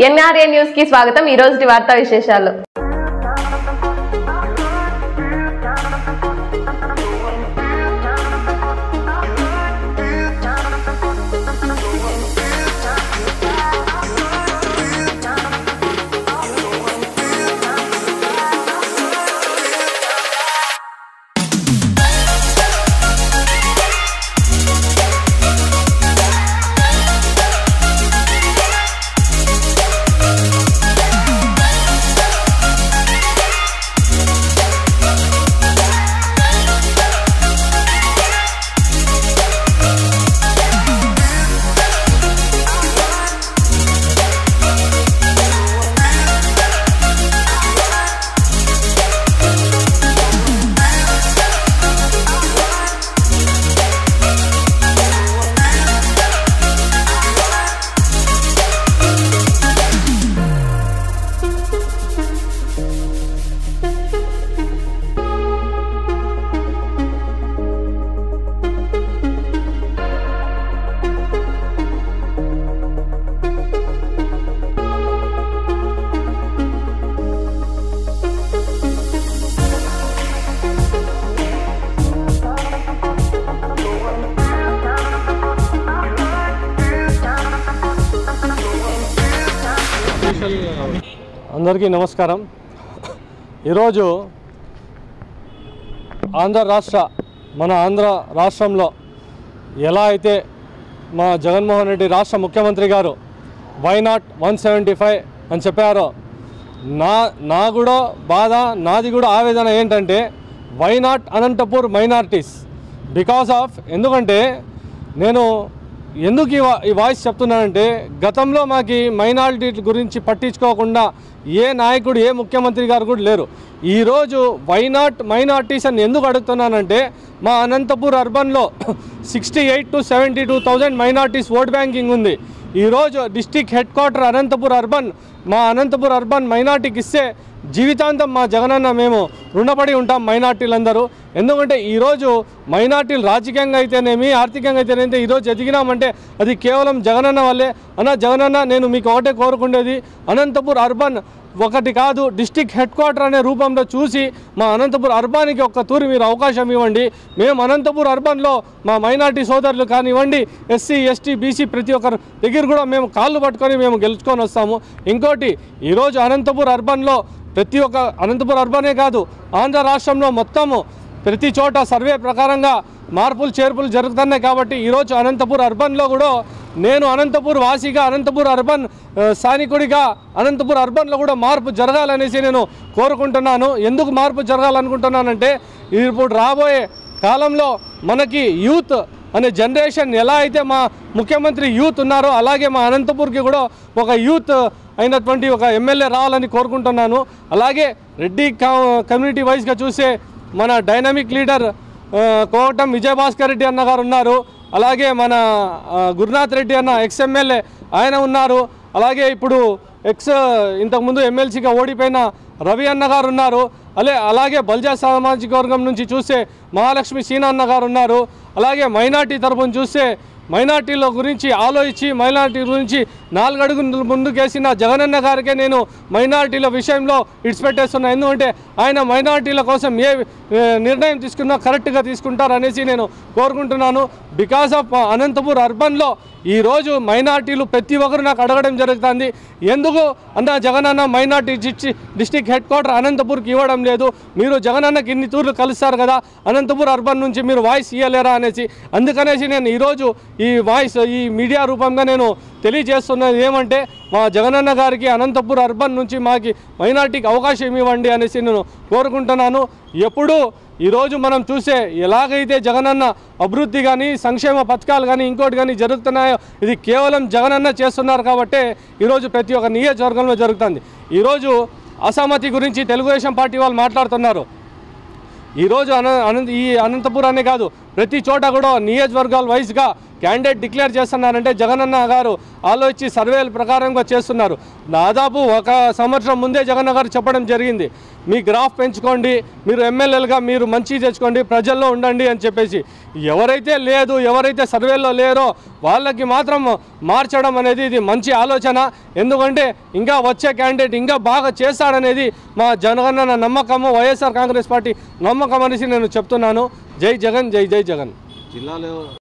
NRA news కి స్వాగతం ఈ రోజు వార్తా విశేషాలు అందరికీ నమస్కారం ఈరోజు ఆంధ్ర రాష్ట్ర మన ఆంధ్ర రాష్ట్రంలో ఎలా అయితే మా జగన్మోహన్ రెడ్డి రాష్ట్ర ముఖ్యమంత్రి గారు why not one seventy five అని చెప్పారో నా నా కూడా బాధ నాది కూడా ఆవేదన ఏంటంటే why not Anantapur minorities because of ఎందుకంటే నేను ఎందుకు ఈ వా- ఈ వాయిస్ చెప్తున్నానంటే గతంలో మాకు మైనారిటీ గురించి పట్టించుకోకుండా ఏ నాయకుడు ఏ ముఖ్యమంత్రి గారు కూడా లేరు ఈరోజు వై నాట్ మైనార్టీస్ అని ఎందుకు అడుగుతున్నానంటే మా అనంతపూర్ అర్బన్లో sixty eight to seventy two thousand minorities vote banking ఉంది ఈరోజు district head quarter Anantapur urban మా అనంతపూర్ అర్బన్ మైనార్టీకి ఇస్తే జీవితాంతం మా జగనన్న మేము రుణపడి ఉంటాం మైనార్టీలందరూ ఎందుకంటే ఈరోజు మైనార్టీలు రాజకీయంగా అయితేనేమి ఆర్థికంగా అయితేనేమి ఈరోజు ఎదిగినామంటే అది కేవలం జగనన్న వల్లే అన్న జగనన్న నేను మీకు ఒకటే కోరుకునేది అనంతపూర్ అర్బన్ ఒకటి కాదు డిస్టిక్ హెడ్ క్వార్టర్ అనే రూపంలో చూసి మా అనంతపూర్ అర్బాన్కి ఒక్క తూరి మీరు అవకాశం ఇవ్వండి మేము అనంతపూర్ అర్బన్లో మా మైనార్టీ సోదరులు కానివ్వండి ఎస్సీ ఎస్టీ బీసీ ప్రతి ఒక్కరు దగ్గర కూడా మేము కాళ్ళు పట్టుకొని మేము గెలుచుకొని వస్తాము ఇంకోటి ఈరోజు అనంతపూర్ అర్బన్లో ప్రతి ఒక్క అనంతపూర్ అర్బనే కాదు ఆంధ్ర రాష్ట్రంలో మొత్తము ప్రతి చోట సర్వే ప్రకారంగా మార్పులు చేర్పులు జరుగుతున్నాయి కాబట్టి ఈరోజు అనంతపూర్ అర్బన్లో కూడా నేను అనంతపూర్ వాసిగా అనంతపూర్ అర్బన్ ఆ, స్థానికుడిగా అనంతపూర్ అర్బన్లో కూడా మార్పు జరగాలనేసి నేను కోరుకుంటున్నాను ఎందుకు మార్పు జరగాలనుకుంటున్నానంటే ఇప్పుడు రాబోయే కాలంలో మనకి యూత్ అనే జనరేషన్ ఎలా అయితే మా ముఖ్యమంత్రి యూత్ ఉన్నారో అలాగే మా అనంతపూర్కి కూడా ఒక యూత్ అయినటువంటి ఒక ఎమ్మెల్యే రావాలని కోరుకుంటున్నాను అలాగే రెడ్డి కా- కమ్యూనిటీ వైజ్గా చూసే మన డైనమిక్ లీడర్ ఆ, కోవటం విజయభాస్కర్ రెడ్డి అన్న గారు ఉన్నారు అలాగే మన ఆ, గురునాథ్ రెడ్డి అన్న ఎక్స్ ఎమ్మెల్యే ఆయన ఉన్నారు అలాగే ఇప్పుడు ఎక్స్ ఇంతకుముందు ఎమ్మెల్సీగా ఓడిపోయిన రవి అన్న గారు ఉన్నారు అలే అలాగే బల్జా సామాజిక వర్గం నుంచి చూస్తే మహాలక్ష్మి సీనా అన్న గారు ఉన్నారు అలాగే మైనార్టీ తరపున చూస్తే మైనార్టీల గురించి ఆలోచించి మైనార్టీ గురించి నాలుగు అడుగులు ముందుకేసిన జగనన్న గారికే నేను మైనార్టీల విషయంలో ఇడిచిపెట్టేస్తున్నా ఎందుకంటే ఆయన మైనార్టీల కోసం ఏ ఏ నిర్ణయం తీసుకున్నా కరెక్ట్గా తీసుకుంటారనేసి నేను కోరుకుంటున్నాను బికాస్ ఆఫ్ అనంతపూర్ అర్బన్లో ఈరోజు మైనార్టీలు ప్రతి ఒక్కరు నాకు అడగడం జరుగుతుంది ఎందుకు అన్న జగనన్న మైనార్టీ డిస్టి- డిస్టిక్ హెడ్ క్వార్టర్ అనంతపూర్కి ఇవ్వడం లేదు మీరు జగనన్నకి ఇన్ని తూర్లు కలుస్తారు కదా అనంతపూర్ అర్బన్ నుంచి మీరు వాయిస్ ఇవ్వలేరా అనేసి అందుకనేసి నేను ఈరోజు ఈ వాయిస్ ఈ మీడియా రూపంగా నేను తెలియజేస్తున్నది ఏమంటే మా జగనన్న గారికి అనంతపూర్ అర్బన్ నుంచి మాకి మైనార్టీకి అవకాశం ఇవ్వండి అనేసి నేను కోరుకుంటున్నాను ఎప్పుడూ ఈరోజు మనం చూసే ఎలాగైతే జగనన్న అభివృద్ధి కానీ సంక్షేమ పథకాలు కానీ ఇంకోటి కానీ జరుగుతున్నాయో ఇది కేవలం జగనన్న చేస్తున్నారు కాబట్టే ఈరోజు ప్రతి ఒక్క నియోజకవర్గంలో జరుగుతుంది ఈరోజు అసమ్మతి గురించి తెలుగుదేశం పార్టీ వాళ్ళు మాట్లాడుతున్నారు ఈరోజు అన అనంత ఈ అనంతపురం అనే కాదు ప్రతి చోట కూడా నియోజకవర్గాల వైజ్గా క్యాండిడేట్ డిక్లేర్ చేస్తున్నారంటే జగనన్న గారు ఆలోచించి సర్వేల ప్రకారంగా చేస్తున్నారు దాదాపు ఒక సంవత్సరం ముందే జగన్న గారు చెప్పడం జరిగింది మీ గ్రాఫ్ పెంచుకోండి మీరు ఎమ్మెల్యేలుగా మీరు మంచి తెచ్చుకోండి ప్రజల్లో ఉండండి అని చెప్పేసి ఎవరైతే లేదు ఎవరైతే సర్వేల్లో లేరో వాళ్ళకి మాత్రం మార్చడం అనేది ఇది మంచి ఆలోచన ఎందుకంటే ఇంకా వచ్చే క్యాండిడేట్ ఇంకా బాగా చేస్తాడనేది మా జగనన్న నమ్మకము వైఎస్ఆర్ కాంగ్రెస్ పార్టీ నమ్మకం అనేసి నేను చెప్తున్నాను జై జగన్ జై జై జగన్ జిల్లాలో